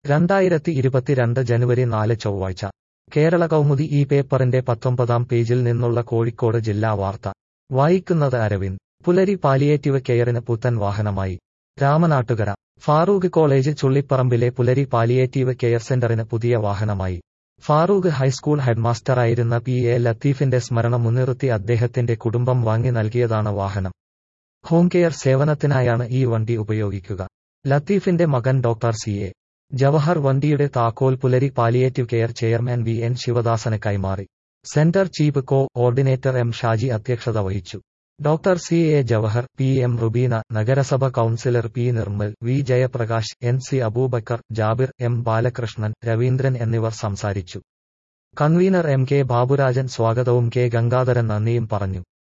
രണ്ടായിരത്തി ഇരുപത്തിരണ്ട് ജനുവരി നാല് ചൊവ്വാഴ്ച കേരള കൗമുദി ഈ പേപ്പറിന്റെ പത്തൊമ്പതാം പേജിൽ നിന്നുള്ള കോഴിക്കോട് ജില്ലാ വാർത്ത വായിക്കുന്നത് അരവിന്ദ് പുലരി പാലിയേറ്റീവ് കെയറിന് പുത്തൻ വാഹനമായി രാമനാട്ടുകര ഫാറൂഖ് കോളേജ് ചുള്ളിപ്പറമ്പിലെ പുലരി പാലിയേറ്റീവ് കെയർ സെന്ററിന് പുതിയ വാഹനമായി ഫാറൂഖ് ഹൈസ്കൂൾ ഹെഡ്മാസ്റ്ററായിരുന്ന പി എ ലത്തീഫിന്റെ സ്മരണ മുൻനിർത്തി അദ്ദേഹത്തിന്റെ കുടുംബം വാങ്ങി നൽകിയതാണ് വാഹനം ഹോം കെയർ സേവനത്തിനായാണ് ഈ വണ്ടി ഉപയോഗിക്കുക ലത്തീഫിന്റെ മകൻ ഡോക്ടർ സി എ ജവഹർ വണ്ടിയുടെ താക്കോൽ Pulari palliative care chairman V N ശിവദാസന് കൈമാറി centre chief coordinator M Shaji അധ്യക്ഷത വഹിച്ചു doctor C A Jawahar P M Rubeena നഗരസഭ councillor P Nirmal V Jayaprakash N C Aboobacker Jabir M Balakrishnan Raveendran എന്നിവർ സംസാരിച്ചു കൺവീനർ എം കെ ബാബുരാജൻ സ്വാഗതവും കെ ഗംഗാധരൻ നന്ദിയും പറഞ്ഞു